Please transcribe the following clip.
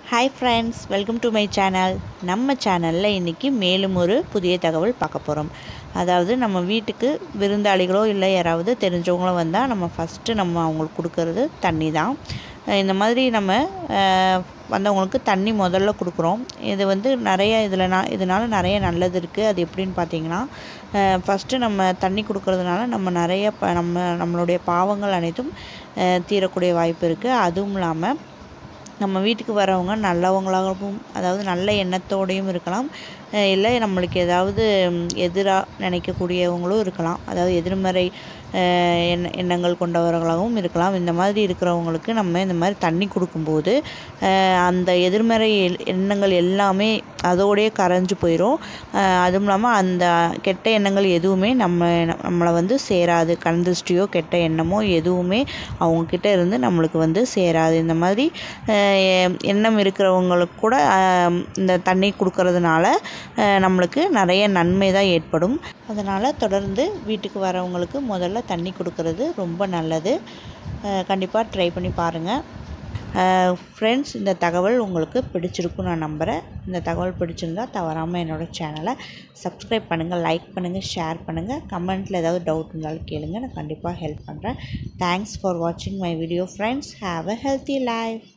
hi friends welcome to my channel நம்ம சேனலில் இன்றைக்கி மேலும் ஒரு புதிய தகவல் பார்க்க போகிறோம் அதாவது நம்ம வீட்டுக்கு விருந்தாளிகளோ இல்லை யாராவது தெரிஞ்சவங்களோ வந்தால் நம்ம ஃபஸ்ட்டு நம்ம அவங்களுக்கு கொடுக்கறது தண்ணி தான் அஹ் இந்த மாதிரி நம்ம அஹ், வந்தவங்களுக்கு தண்ணி முதல்ல கொடுக்குறோம் இது வந்து நிறைய இதில் நான் இதனால் நிறைய நல்லது இருக்குது அது எப்படின்னு பார்த்தீங்கன்னா ஃபஸ்ட்டு நம்ம தண்ணி கொடுக்கறதுனால நம்ம நிறைய ப நம்ம நம்மளுடைய பாவங்கள் அனைத்தும் அஹ், தீரக்கூடிய வாய்ப்பு இருக்குது அதுவும் இல்லாமல் நம்ம வீட்டுக்கு வரவங்க நல்லவங்களாகவும் அதாவது நல்ல எண்ணத்தோடையும் இருக்கலாம் அஹ் இல்லை நம்மளுக்கு ஏதாவது எதிராக நினைக்கக்கூடியவங்களும் இருக்கலாம் அதாவது எதிர்மறை அஹ் எண்ண எண்ணங்கள் கொண்டவர்களாகவும் இருக்கலாம் இந்த மாதிரி இருக்கிறவங்களுக்கு நம்ம இந்த மாதிரி தண்ணி கொடுக்கும்போது அஹ் அந்த எதிர்மறை எ- எண்ணங்கள் எல்லாமே அதோடயே கரைஞ்சு போயிடும் அதுவும் இல்லாமல் அந்த கெட்ட எண்ணங்கள் எதுவுமே நம்ம நம்மளை வந்து சேராது கண் திருஷ்டியோ கெட்ட எண்ணமோ எதுவுமே அவங்கக்கிட்ட இருந்து நம்மளுக்கு வந்து சேராது இந்த மாதிரி அஹ் எண்ணம் இருக்கிறவங்களுக்கு கூட அஹ் இந்த தண்ணி கொடுக்கறதுனால அஹ் நம்மளுக்கு நிறைய நன்மை தான் ஏற்படும் அதனால் தொடர்ந்து வீட்டுக்கு வரவங்களுக்கு முதல்ல தண்ணி கொடுக்கறது ரொம்ப நல்லது கண்டிப்பாக ட்ரை பண்ணி பாருங்கள் ஃப்ரெண்ட்ஸ் இந்த தகவல் உங்களுக்கு பிடிச்சிருக்கும் நான் நம்புகிறேன் இந்த தகவல் பிடிச்சிருந்தா தவறாமல் என்னோட சேனலை சப்ஸ்கிரைப் பண்ணுங்கள் லைக் பண்ணுங்கள் ஷேர் பண்ணுங்கள் கமெண்ட்டில் ஏதாவது டவுட் இருந்தாலும் கேளுங்க நான் கண்டிப்பாக ஹெல்ப் பண்ணுறேன் தேங்க்ஸ் ஃபார் வாட்சிங் my video friends have a healthy life